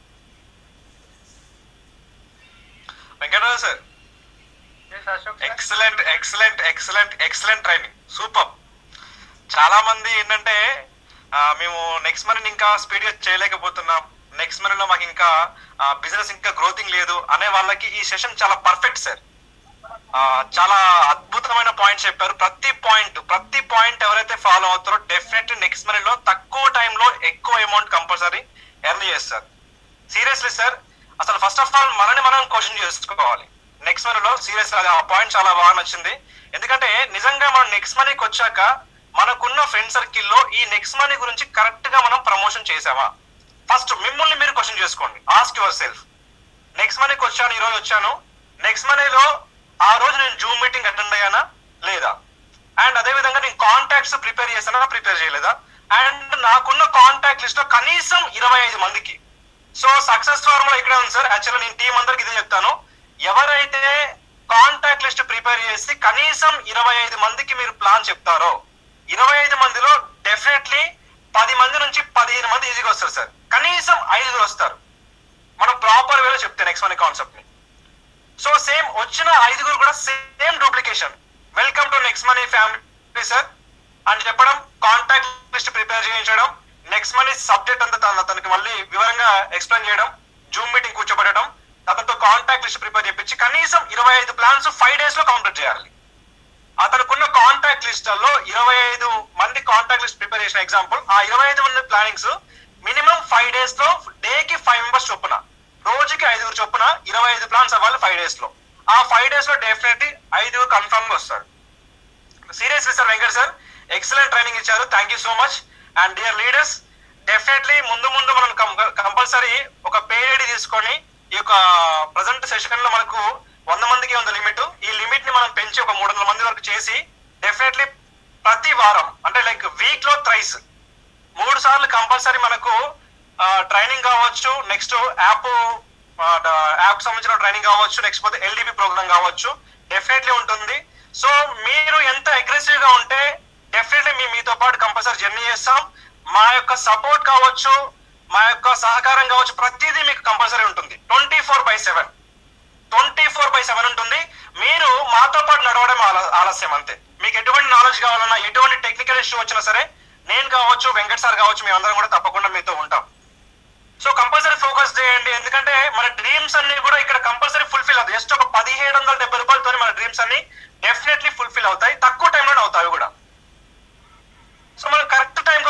Venkatarao sir yes Ashok sir excellent excellent excellent excellent training super చాలా మంది ఏంటంటే ఆ, మేము next month ఇంకా speed గా చేయలేకపోతున్నాం నెక్స్ట్ మంత్ లో మాకు ఇంకా బిజినెస్ ఇంకా గ్రోతింగ్ లేదు అనే వాళ్ళకి ఈ సెషన్ చాలా పర్ఫెక్ట్ సార్ ఆ, చాలా అద్భుతమైన పాయింట్స్ చెప్పారు ప్రతి పాయింట్ ప్రతి పాయింట్ ఎవరైతే ఫాలో అవుతారో డెఫినెట్లీ నెక్స్ట్ మంత్ లో తక్కువ టైంలో ఎక్కువ అమౌంట్ కంపల్సరీ ఎర్న్ చేస్తారు సీరియస్లీ సార్ అసలు ఫస్ట్ ఆఫ్ ఆల్ మనని మనం క్వశ్చన్ చేసుకోవాలి నెక్స్ట్ మనీలో సీరియస్ ఆ పాయింట్ చాలా బాగా నచ్చింది ఎందుకంటే నిజంగా మనం నెక్స్ట్ మనీకి వచ్చాక మనకున్న ఫ్రెండ్ సర్కిల్లో ఈ నెక్స్ట్ మనీ గురించి కరెక్ట్ గా మనం ప్రమోషన్ చేసామా ఫస్ట్ మిమ్మల్ని మీరు క్వశ్చన్ చేసుకోండి ఆస్క్ యువర్ సెల్ఫ్ నెక్స్ట్ మనీకి వచ్చాను ఈ రోజు వచ్చాను నెక్స్ట్ మనీలో ఆ రోజు నేను జూమ్ మీటింగ్ అటెండ్ అయ్యానా లేదా అండ్ అదే విధంగా నేను కాంటాక్ట్స్ ప్రిపేర్ చేశానా ప్రిపేర్ చేయలేదా అండ్ నాకున్న కాంటాక్ట్ లిస్ట్ లో కనీసం ఇరవై ఐదు మందికి సో సక్సెస్ ఫార్ములా ఇక్కడే ఉంది సార్ యాక్చువల్లీ నేను టీం అందరికి ఇదే చెప్తాను ఎవరైతే కాంటాక్ట్ లిస్ట్ ప్రిపేర్ చేసి కనీసం ఇరవై ఐదు మందికి మీరు ప్లాన్ చెప్తారో ఇరవై ఐదు మందిలో డెఫినెట్లీ పది మంది నుంచి పదిహేను మంది ఈజీగా వస్తారు సార్ కనీసం ఐదుగురు వస్తారు మనం ప్రాపర్ వేలో చెప్తే నెక్స్ట్ మన కాన్సెప్ట్ ని సో సేమ్ వచ్చిన ఐదుగురు కూడా same duplication welcome to Next Money family sir అని చెప్పడం కాంటాక్ట్ లిస్ట్ ప్రిపేర్ చేయించడం నెక్స్ట్ మనీ సబ్జెక్ట్ అంతా తన తనకి మళ్ళీ వివరంగా ఎక్స్ప్లెయిన్ చేయడం జూమ్ మీటింగ్ కూర్చోబెట్టడం అతనితో కాంటాక్ట్ లిస్ట్ ప్రిపేర్ చేయించి కనీసం ఇరవై ఐదు ప్లాన్స్ ఫైవ్ డేస్ లో కంప్లీట్ చేయాలి అతనుకున్న కాంటాక్ట్ లిస్ట్ లో ఇరవై ఐదు మంది కాంటాక్ట్ లిస్ట్ ప్రిపేర్ చేసిన ఎగ్జాంపుల్ ఆ ఇరవై ఐదు మంది ప్లానింగ్స్ మినిమం ఫైవ్ డేస్ లో డే కి ఫైవ్ మెంబర్స్ చొప్పున రోజుకి ఐదుగురు చొప్పున ఇరవై ఐదు ప్లాన్స్ అవ్వాలి ఫైవ్ డేస్ లో ఆ ఫైవ్ డేస్ లో డెఫినెట్లీ ఐదుగురు కన్ఫర్మ్ గా వస్తారు seriously sir Venkat sir excellent training ఇచ్చారు thank you so much and dear leaders definitely ముందు ముందు మనం కంపల్సరీ ఒక పేరియడ్ తీసుకొని ఈ యొక్క ప్రజెంట్ సెషన్ లో మనకు వంద మందికి ఉంది లిమిట్ ఈ లిమిట్ ని మనం పెంచి ఒక మూడు వందల మంది వరకు చేసి డెఫినెట్లీ ప్రతి వారం అంటే లైక్ వీక్ లో థ్రైస్ మూడు సార్లు కంపల్సరీ మనకు ట్రైనింగ్ కావచ్చు నెక్స్ట్ యాప్ యాప్ సంబంధించిన ట్రైనింగ్ కావచ్చు నెక్స్ట్ పోతే ఎల్డిపి ప్రోగ్రామ్ కావచ్చు డెఫినెట్లీ ఉంటుంది సో మీరు ఎంత అగ్రెసివ్ గా ఉంటే డెఫినెట్లీ మేము మీతో పాటు కంపల్సరీ జర్నీ చేస్తాం మా యొక్క సపోర్ట్ కావచ్చు మా యొక్క సహకారం కావచ్చు ప్రతిదీ మీకు కంపల్సరీ ఉంటుంది twenty four by seven twenty four by seven ఉంటుంది మీరు మాతో పాటు నడవడం ఆల- ఆలస్యం అంతే మీకు ఎటువంటి నాలెడ్జ్ కావాలన్నా ఎటువంటి టెక్నికల్ ఇష్యూ వచ్చినా సరే నేను కావచ్చు వెంకట్ సార్ కావచ్చు మేము అందరం కూడా తప్పకుండా మీతో ఉంటాం సో కంపల్సరీ ఫోకస్ చేయండి ఎందుకంటే మన డ్రీమ్స్ అన్ని కూడా ఇక్కడ కంపల్సరీ ఫుల్ఫిల్ అవుతాయి జస్ట్ ఒక పదిహేడు వందల డెబ్బై రూపాయలతో మన డ్రీమ్స్ అన్ని డెఫినెట్లీ ఫుల్ఫిల్ అవుతాయి తక్కువ టైంలోనే అవుతాయి అవి కూడా సో మనం కరెక్ట్ టైం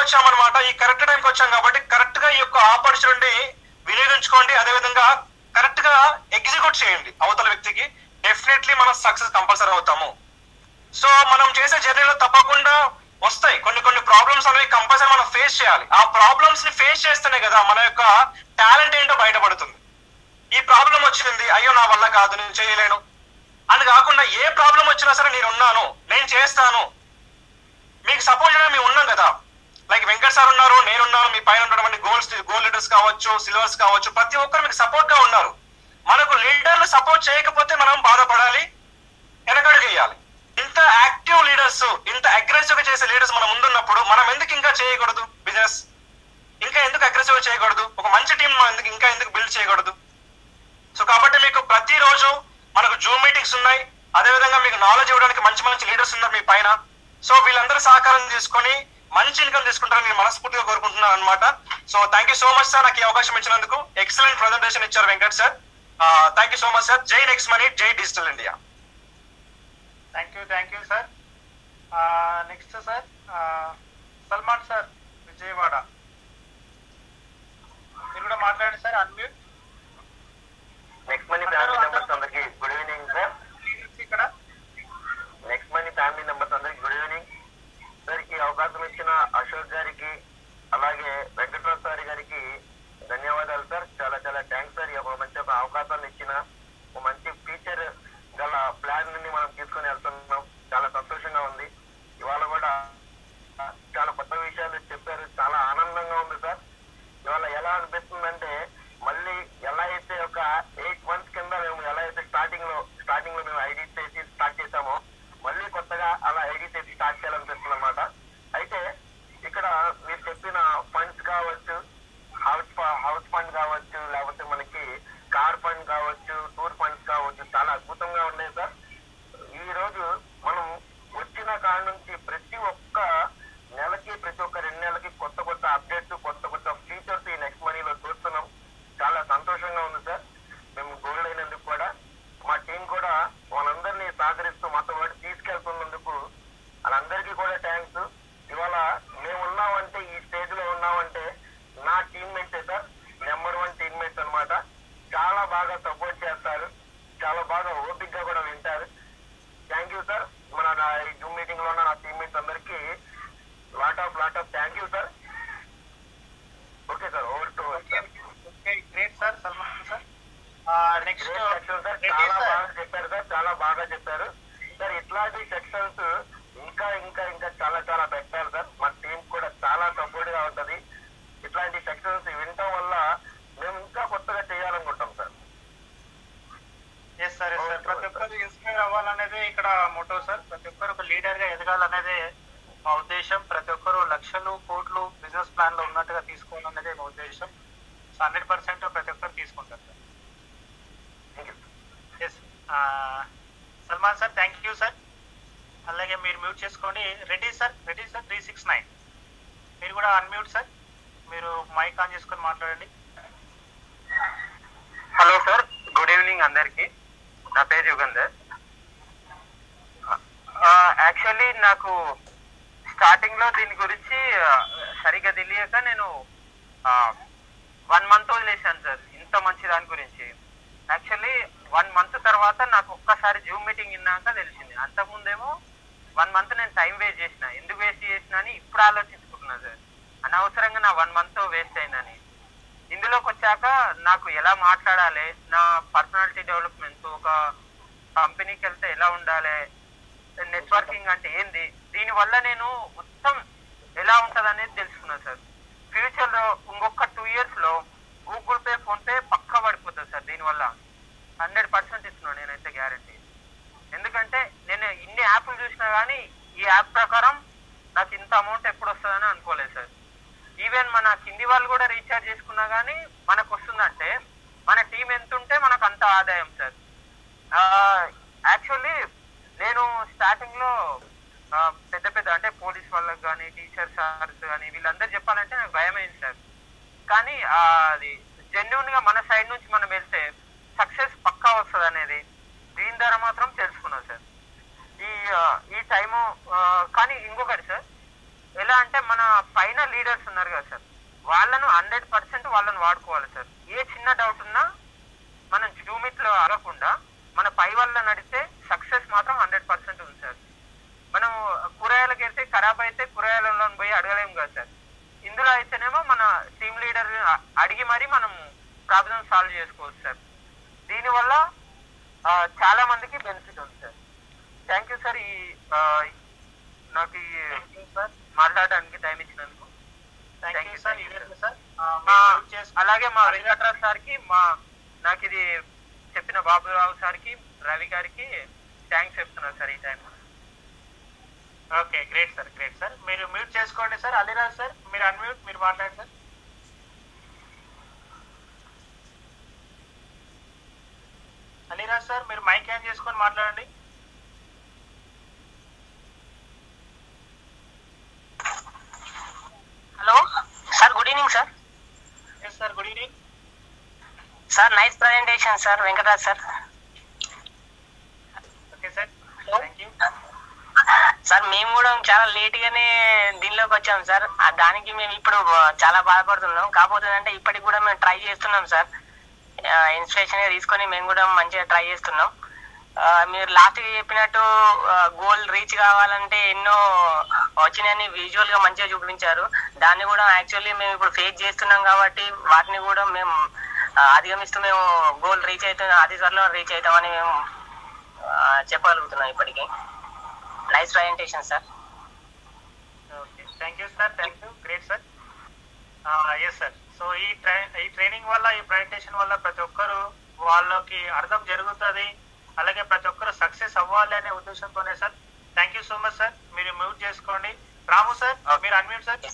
వచ్చాం కాబట్టి కరెక్ట్ గా ఈ యొక్క ఆపర్చునిటీ వినియోగించుకోండి అదేవిధంగా కరెక్ట్ గా ఎగ్జిక్యూట్ చేయండి అవతల వ్యక్తికి డెఫినెట్లీ మనం సక్సెస్ కంపల్సరీ అవుతాము సో మనం చేసే జర్నీలో తప్పకుండా వస్తాయి కొన్ని కొన్ని ప్రాబ్లమ్స్ అనేవి కంపల్సరీ మనం ఫేస్ చేయాలి ఆ ప్రాబ్లమ్స్ ని ఫేస్ చేస్తేనే కదా మన యొక్క టాలెంట్ ఏంటో బయటపడుతుంది ఈ ప్రాబ్లం వచ్చింది అయ్యో నా వల్ల కాదు నేను చేయలేను అని కాకుండా ఏ ప్రాబ్లం వచ్చినా సరే నేను ఉన్నాను నేను చేస్తాను మీకు సపోర్ట్ చేయడం మేము ఉన్నాం కదా లైక్ వెంకట్ సార్ ఉన్నారు నేనున్నాను మీ పైన ఉన్నటువంటి గోల్స్ గోల్డ్ లీడర్స్ కావచ్చు సిల్వర్స్ కావచ్చు ప్రతి ఒక్కరు మీకు సపోర్ట్ గా ఉన్నారు మనకు లీడర్లు సపోర్ట్ చేయకపోతే మనం బాధపడాలి వెనకడుగు వేయాలి ఇంత యాక్టివ్ లీడర్స్ ఇంత అగ్రెసివ్ గా చేసే లీడర్స్ మన ముందున్నప్పుడు మనం ఎందుకు ఇంకా చేయకూడదు బిజినెస్ ఇంకా ఎందుకు అగ్రెసివ్ చేయకూడదు ఒక మంచి టీం మనం ఎందుకు ఇంకా ఎందుకు బిల్డ్ చేయకూడదు సో కాబట్టి మీకు ప్రతిరోజు మనకు జూమ్ మీటింగ్స్ ఉన్నాయి అదేవిధంగా మీకు నాలెడ్జ్ ఇవ్వడానికి మంచి మంచి లీడర్స్ ఉన్నారు మీ పైన సో వీళ్ళందరూ సహకారం తీసుకొని మంచి ఇన్కమ్ తీసుకుంటారని నేను మనస్ఫూర్తిగా కోరుకుంటున్నాను అనమాట so thank you so much sir నాకు ఈ అవకాశం ఇచ్చినందుకు ఎక్సలెంట్ ప్రజెంటేషన్ ఇచ్చారు Venkat sir thank you so much sir జై నెక్స్ట్ మనీ జై digital India thank you thank you sir next sir Salman sir Vijayawada మీరు కూడా మాట్లాడండి sir unmute Next Money family members అందరికి గుడ్ ఈవినింగ్ సార్ ఇక్కడ నెక్స్ట్ మనీ ఫ్యామిలీ మెంబర్స్ అందరికి good evening sir ఈ అవకాశం ఇచ్చిన అశోక్ గారికి అలాగే వెంకటరావు సార్ గారికి ధన్యవాదాలు సార్ చాలా చాలా థ్యాంక్స్ సార్ ఈ ఒక మంచి ఒక అవకాశాన్ని ఇచ్చిన ఒక మంచి ఫీచర్ గల ప్లాన్ ని మనం తీసుకొని వెళ్తున్నాం చాలా సంతోషంగా ఉంది ఇవాళ కూడా చాలా కొత్త విషయాలు చెప్పారు చాలా ఆనందంగా ఉంది సార్ ఇవాళ ఎలా అనిపిస్తుందంటే మళ్ళీ ఎలా అయితే ఒక ఎయిట్ మంత్స్ కింద మేము ఎలా అయితే స్టార్టింగ్ లో స్టార్టింగ్ లో మేము ఐడి చేసి స్టార్ట్ చేసామో మళ్ళీ కొత్తగా అలా ఐడి చేసి స్టార్ట్ చేయాలనిపిస్తుంది అనమాట అయితే ఇక్కడ మీరు చెప్పిన ఫండ్స్ కావచ్చు హౌస్ హౌస్ ఫండ్ కావచ్చు లేకపోతే మనకి కార్ ఫండ్ కావచ్చు టూర్ ఫండ్స్ కావచ్చు చాలా అద్భుతంగా ఉన్నాయి సార్ ఈ రోజు మనం వచ్చిన కాడ నుంచి ప్రతి ఒక్క నెలకి ప్రతి ఒక్క రెండు నెలలకి కొత్త కొత్త అప్డేట్స్ కొత్త కొత్త ఫీచర్స్ ఈ నెక్స్ట్ మనీలో చూస్తున్నాం చాలా సంతోషంగా ఉంది సార్ మేము గోల్డ్ అయినందుకు కూడా మా టీం కూడా వాళ్ళందరినీ సహకరిస్తూ మాతో పాటు తీసుకెళ్తున్నందుకు వాళ్ళందరికీ కూడా థ్యాంక్స్ ఇవాళ మేము ఉన్నామంటే ఈ స్టేజ్ లో ఉన్నామంటే నా టీమ్మేట్సే సార్ నెంబర్ వన్ టీమ్మేట్స్ అన్నమాట చాలా బాగా సపోర్ట్ చేస్తారు చాలా బాగా ఓపిక్ గా కూడా వింటారు థ్యాంక్ యూ సార్ మన నా ఈ జూమ్ మీటింగ్ లో ఉన్న నా టీమ్మేట్స్ అందరికి lot of lot of thank you sir okay sir over to okay great sir Salman sir next section sir చాలా బాగా చెప్పారు సార్ చాలా బాగా చెప్పారు సార్ ఇట్లాంటి సెక్షన్స్ ఇంకా ఇంకా ఇంకా చాలా చాలా పెట్టాలి సార్ మా టీం కూడా చాలా సపోర్ట్ గా ఉంటది ఇట్లాంటి సెక్షన్స్ వినటం వల్ల మేము ఇంకా కొత్తగా చేయాలనుకుంటాం sir yes sir yes sir ప్రతి ఒక్కరు ఇన్స్పైర్ అవ్వాలనేది ఇక్కడ మోటో సార్ ప్రతి ఒక్కరు ఒక లీడర్ గా ఎదగాలనేదే మా ఉద్దేశం ప్రతి ఒక్కరు లక్షలు కోట్లు బిజినెస్ ప్లాన్ లో ఉన్నట్టుగా తీసుకోవాలనేదే మా ఉద్దేశం సో హండ్రెడ్ పర్సెంట్ ప్రతి ఒక్కరు తీసుకుంటారు sir thank you yes Salman sir thank you sir అలాగే మీరు మ్యూట్ చేసుకోండి ready sir ready sir three six nine మీరు కూడా అన్మ్యూట్ సార్ మీరు మైక్ ఆన్ చేసుకొని మాట్లాడండి హలో సార్ గుడ్ ఈవినింగ్ అందరికి నా పేరు యుగంధర్ యాక్చువల్లీ నాకు స్టార్టింగ్ లో దీని గురించి ఆ, సరిగ్గా తెలియక నేను వన్ మంత్ వదిలేశాను సార్ ఇంత మంచి దాని గురించి యాక్చువల్లీ వన్ మంత్ తర్వాత నాకు ఒక్కసారి జూమ్ మీటింగ్ విన్నాక తెలిసింది అంతకుముందేమో వన్ మంత్ నేను టైం వేస్ట్ చేసిన ఎందుకు వేస్ట్ చేసిన అని ఇప్పుడు ఆలోచించుకుంటున్నా సార్ అనవసరంగా నా వన్ మంత్ వేస్ట్ అయిందని ఇందులోకి వచ్చాక నాకు ఎలా మాట్లాడాలి నా పర్సనాలిటీ డెవలప్మెంట్ ఒక కంపెనీకి వెళ్తే ఎలా ఉండాలి నెట్వర్కింగ్ అంటే ఏంది దీని వల్ల నేను మొత్తం ఎలా ఉంటది అనేది తెలుసుకున్నా సార్ ఫ్యూచర్ లో ఇంకొక టూ ఇయర్స్ లో గూగుల్ పే ఫోన్ పే పక్కా పడిపోతుంది సార్ దీనివల్ల హండ్రెడ్ పర్సెంట్ ఇస్తున్నాను నేనైతే గ్యారంటీ ఎందుకంటే నేను ఇన్ని యాప్లు చూసినా కానీ ఈ యాప్ ప్రకారం నాకు ఇంత అమౌంట్ ఎప్పుడు వస్తుందని అనుకోలేదు సార్ ఈవెన్ మన కింది వాళ్ళు కూడా రీఛార్జ్ చేసుకున్నా కానీ మనకు వస్తుందంటే మన టీం ఎంత ఉంటే మనకు అంత ఆదాయం సార్ యాక్చువల్లీ నేను స్టార్టింగ్ లో ఆ, పెద్ద పెద్ద అంటే పోలీస్ వాళ్ళకి కానీ టీచర్ సార్స్ కానీ వీళ్ళందరూ చెప్పాలంటే నాకు భయమైంది సార్ కానీ ఆ, అది జెన్యున్ గా మన సైడ్ నుంచి మనం వెళ్తే సక్సెస్ పక్కా వస్తుంది అనేది దీని ద్వారా మాత్రం తెలుసుకున్నాం సార్ ఈ ఆ, ఈ టైము ఆ, కానీ ఇంకొకటి సార్ ఎలా అంటే మన పైన లీడర్స్ ఉన్నారు కదా సార్ వాళ్ళను హండ్రెడ్ పర్సెంట్ వాళ్ళని వాడుకోవాలి సార్ ఏ చిన్న డౌట్ ఉన్నా మనం జూమిట్ లో అడగకుండా మన పై వల్ల నడిస్తే సక్సెస్ మాత్రం హండ్రెడ్ పర్సెంట్ ఉంది సార్ మనం కూరగాయలకి వెళ్తే ఖరాబ్ అయితే కూరగాయలలో పోయి అడగలేము కదా సార్ ఇందులో అయితేనేమో మన టీమ్ లీడర్ అడిగి మరీ మనం ప్రాబ్లం సాల్వ్ చేసుకోవచ్చు సార్ దీనివల్ల ఆ, చాలా మందికి బెనిఫిట్ ఉంది సార్ థ్యాంక్ యూ సార్ ఈ ఆ, నాకు ఈ మాట్లాడడానికి టైం ఇచ్చినందుకు థ్యాంక్ యూ సార్ ఇదే సార్ మా అలాగే మా వెంకట్రావు సార్కి మా నాకు ఇది చెప్పిన బాబురావు సార్కి రవి గారికి థ్యాంక్స్ చెప్తున్నాను సార్ ఈ time okay great sir great sir మీరు మ్యూట్ చేసుకోండి సార్ అలీరాజ్ సార్ మీరు అన్మ్యూట్ మీరు మాట్లాడండి సార్ అలీరాజ్ సార్ మీరు మైక్ ఆన్ చేసుకొని మాట్లాడండి hello sir good evening sir yes sir good evening sir nice presentation sir Venkataraj sir okay sir Hello. Thank you sir మేము కూడా చాలా లేట్ గానే దీనిలోకి వచ్చాం సార్ ఆ దానికి మేము ఇప్పుడు చాలా బాధపడుతున్నాం కాకపోతే అంటే ఇప్పటికి కూడా మేము ట్రై చేస్తున్నాం సార్ ఇన్స్పిరేషన్ గా తీసుకొని మేము కూడా మంచిగా ట్రై చేస్తున్నాం ఆ, మీరు లాస్ట్ గా చెప్పినట్టు గోల్ రీచ్ కావాలంటే ఎన్నో వచ్చినాయని విజువల్ గా మంచిగా చూపించారు దాన్ని కూడా యాక్చువల్లీ మేము ఇప్పుడు ఫేస్ చేస్తున్నాం కాబట్టి వాటిని కూడా మేము ఆ, అధిగమిస్తూ మేము గోల్ రీచ్ అవుతాం అతి త్వరలో రీచ్ అవుతామని మేము ఆ, చెప్పగలుగుతున్నాం ఇప్పటికీ nice presentation sir okay thank you sir thank you great sir yes sir so ఈ ట్రై ఈ ట్రైనింగ్ వల్ల ఈ ప్రజెంటేషన్ వల్ల ప్రతి ఒక్కరు వాళ్ళకి అర్థం జరుగుతుంది అలాగే ప్రతి ఒక్కరు సక్సెస్ అవ్వాలి అనే ఉద్దేశంతోనే sir thank you so much sir మీరు మ్యూట్ చేసుకోండి రాము సార్ మీరు unmute sir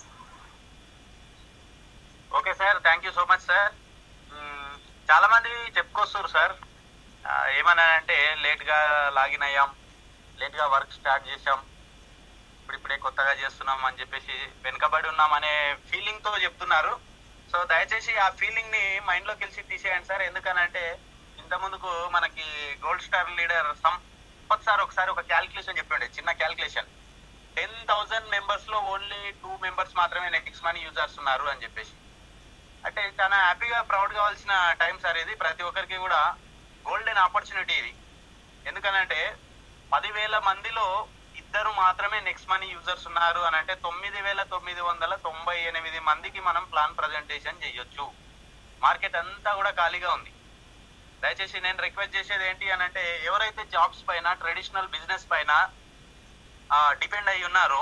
okay sir thank you so much sir మ్మ్, చాలా మంది చెప్పుకొస్తారు సార్ ఆ, ఏమన్నానంటే లేట్ గా లాగిన్ అయ్యాం లేట్ గా వర్క్ స్టార్ట్ చేసాం ఇప్పుడు ఇప్పుడే కొత్తగా చేస్తున్నాం అని చెప్పేసి వెనుకబడి ఉన్నాం అనే ఫీలింగ్ తో చెప్తున్నారు సో దయచేసి ఆ ఫీలింగ్ ని మైండ్ లోకి వెళ్ళి తీసేయండి సార్ ఎందుకనంటే ఇంత ముందుకు మనకి gold star leader Sampath sir ఒకసారి ఒక క్యాల్కులేషన్ చెప్పిండే చిన్న క్యాల్కులేషన్ టెన్ థౌసండ్ మెంబర్స్ లో ఓన్లీ టూ మెంబర్స్ మాత్రమే నెక్స్ట్ మనీ యూజర్స్ ఉన్నారు అని చెప్పేసి అంటే చాలా హ్యాపీగా ప్రౌడ్ కావాల్సిన టైం సార్ ఇది ప్రతి ఒక్కరికి కూడా గోల్డెన్ ఆపర్చునిటీ ఇది ఎందుకనంటే పదివేల మందిలో ఇద్దరు మాత్రమే నెక్స్ట్ మనీ యూజర్స్ ఉన్నారు అని అంటే తొమ్మిది వేల తొమ్మిది వందల తొంభై ఎనిమిది మందికి మనం ప్లాన్ ప్రజెంటేషన్ చేయొచ్చు మార్కెట్ అంతా కూడా ఖాళీగా ఉంది దయచేసి నేను రిక్వెస్ట్ చేసేది ఏంటి అని అంటే ఎవరైతే జాబ్స్ పైన ట్రెడిషనల్ బిజినెస్ పైన డిపెండ్ అయి ఉన్నారో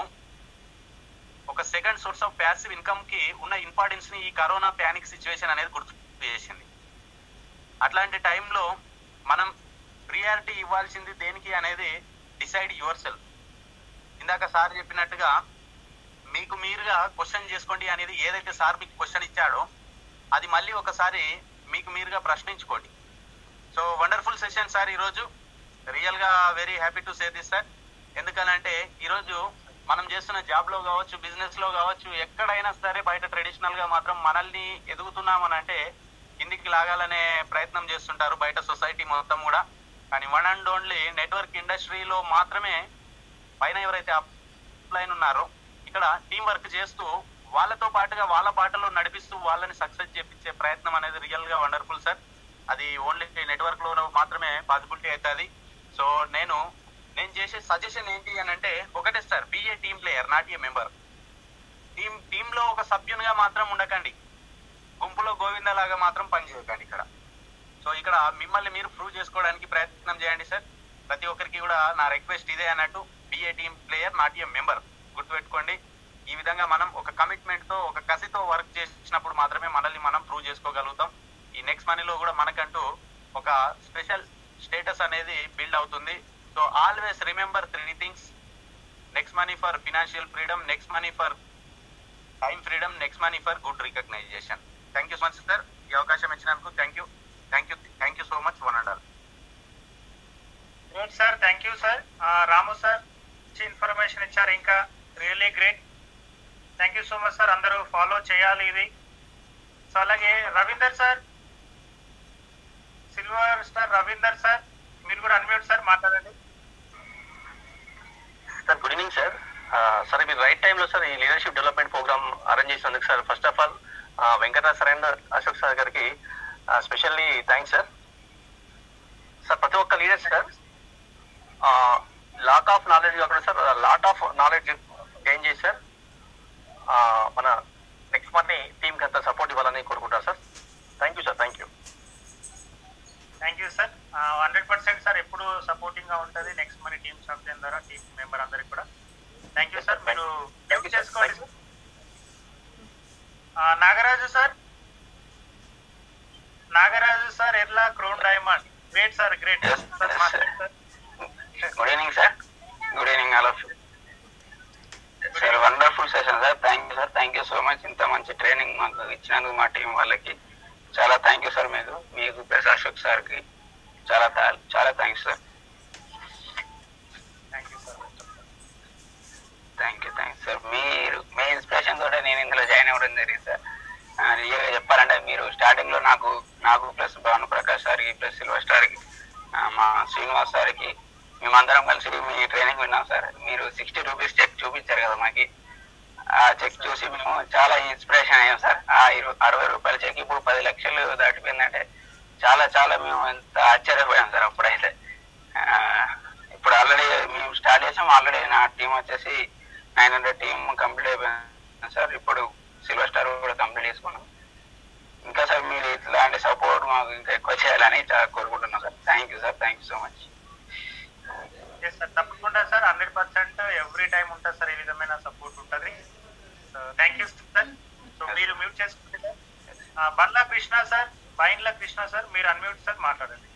ఒక second source of passive income కి ఉన్న ఇంపార్టెన్స్ ని ఈ కరోనా ప్యానిక్ సిచ్యువేషన్ అనేది గుర్తు చేసింది అట్లాంటి టైంలో మనం ప్రియారిటీ ఇవ్వాల్సింది దేనికి అనేది డిసైడ్ యువర్ సెల్ఫ్ ఇందాక సార్ చెప్పినట్టుగా మీకు మీరుగా క్వశ్చన్ చేసుకోండి అనేది ఏదైతే సార్ మీకు క్వశ్చన్ ఇచ్చాడో అది మళ్ళీ ఒకసారి మీకు మీరుగా ప్రశ్నించుకోండి సో వండర్ఫుల్ సెషన్ సార్ ఈరోజు రియల్ గా very happy to say this sir ఎందుకనంటే ఈరోజు మనం చేస్తున్న జాబ్ లో కావచ్చు బిజినెస్ లో కావచ్చు ఎక్కడైనా సరే బయట ట్రెడిషనల్ గా మాత్రం మనల్ని ఎదుగుతున్నామని అంటే కిందికి లాగాలనే ప్రయత్నం చేస్తుంటారు బయట సొసైటీ మొత్తం కూడా కానీ వన్ అండ్ ఓన్లీ నెట్వర్క్ ఇండస్ట్రీలో మాత్రమే పైన ఎవరైతే అప్లైన్ ఉన్నారో ఇక్కడ టీం వర్క్ చేస్తూ వాళ్ళతో పాటుగా వాళ్ళ బాటలో నడిపిస్తూ వాళ్ళని సక్సెస్ చేపించే ప్రయత్నం అనేది రియల్ గా వండర్ఫుల్ సార్ అది ఓన్లీ నెట్వర్క్ లో మాత్రమే పాసిబిలిటీ అవుతుంది సో నేను నేను చేసే సజెషన్ ఏంటి అని అంటే ఒకటే sir be a team player not a member team team లో ఒక సభ్యునిగా మాత్రం ఉండకండి గుంపులో గోవిందలాగా మాత్రం పనిచేయకండి ఇక్కడ సో ఇక్కడ మిమ్మల్ని మీరు ప్రూవ్ చేసుకోవడానికి ప్రయత్నం చేయండి సార్ ప్రతి ఒక్కరికి కూడా నా రిక్వెస్ట్ ఇదే అన్నట్టు be a team player not a member గుర్తుపెట్టుకోండి ఈ విధంగా మనం ఒక కమిట్మెంట్ తో ఒక కసితో వర్క్ చేసినప్పుడు మాత్రమే మనల్ని మనం ప్రూవ్ చేసుకోగలుగుతాం ఈ నెక్స్ట్ మనీలో కూడా మనకంటూ ఒక స్పెషల్ స్టేటస్ అనేది బిల్డ్ అవుతుంది so always remember three things Next Money for financial freedom Next Money for time freedom Next Money for good recognisation thank you so much sir ఈ అవకాశం ఇచ్చినందుకు thank you thank you thank you so much one and all great sir thank you sir Ramu sir మంచి information ఇచ్చారు ఇంకా really great thank you so much sir అందరూ follow చేయాలి ఇది so అలాగే Ravinder sir silver star Ravinder sir మీరు కూడా unmute sir మాట్లాడండి sir good evening sir sir మీరు రైట్ టైంలో సార్ ఈ లీడర్షిప్ డెవలప్మెంట్ ప్రోగ్రామ్ అరేంజ్ చేసినందుకు sir first of all Venkataraj sir and Ashok sir గారికి స్పెషల్లీ థ్యాంక్స్ సార్ సార్ ప్రతి ఒక్క leader sir lot of knowledge కాకుండా sir lot of knowledge gain చేసి sir ఆ, మన నెక్స్ట్ మంత్ టీంకి అంతా సపోర్ట్ ఇవ్వాలని కోరుకుంటారు sir thank you sir thank you thank you sir hundred percent sir ఎప్పుడు సపోర్టింగ్ గా ఉంటుంది నెక్స్ట్ మన టీమ్ సభ్యుల ద్వారా టీమ్ మెంబర్ అందరికి కూడా థ్యాంక్ యూ సార్ మీరు Thank you, sir. చేసుకోండి సార్ ఆ, Nagaraju sir Nagaraju sir Erla crown diamond great sir great Yes, yes, sir. Good evening sir good evening all of sir wonderful session sir thank you sir thank you so much ఇంత మంచి training మాకు ఇచ్చినందుకు మా team వాళ్ళకి చాలా thank you sir మీకు మీకు plus Ashok సార్కి చాలా థా- చాలా thanks sir thank you sir thank you thanks sir మీరు మీ ఇన్స్పిరేషన్ తోటే నేను ఇందులో జాయిన్ అవ్వడం జరిగింది సార్ ఆ, రియల్గా చెప్పాలంటే మీరు స్టార్టింగ్ లో నాకు నాకు ప్లస్ భాను ప్రకాష్ సార్కి ప్లస్ సిల్వర్ స్టార్కి ఆ, మా శ్రీనివాస్ సార్కి మేమందరం కలిసి మీ ట్రైనింగ్ విన్నాం సార్ మీరు సిక్స్టీ రూపీస్ చెక్ చూపించారు కదా మాకి ఆ చెక్ చూసి మేము చాలా ఇన్స్పిరేషన్ అయ్యాం సార్ ఆ ఇరవై అరవై రూపాయల చెక్ ఇప్పుడు పది లక్షలు దాటిపోయిందంటే చాలా చాలా మేము ఎంత ఆశ్చర్యపోయాం సార్ అప్పుడైతే ఆ, ఇప్పుడు ఆల్రెడీ మేము స్టార్ట్ చేసాం ఆల్రెడీ నా టీం వచ్చేసి నైన్ హండ్రెడ్ టీం కంప్లీట్ అయిపోయింది సార్ ఇప్పుడు సిల్వర్ స్టార్ కూడా కంప్లీట్ చేసుకున్నాం ఇంకా సార్ మీరు ఇట్లాంటి సపోర్ట్ మాకు ఇంకా ఎక్కువ చేయాలని చాలా కోరుకుంటున్నాం sir thank you sir thank you so much yes sir తప్పకుండా sir hundred percent every time ఉంటుంది సార్ ఈ విధమైన సపోర్ట్ ఉంటుంది థ్యాంక్ యూ సార్ సో మీరు మ్యూట్ చేసుకుంటే sir Bandla Krishna sir Baindla Krishna sir మీరు అన్మ్యూట్ సార్ మాట్లాడండి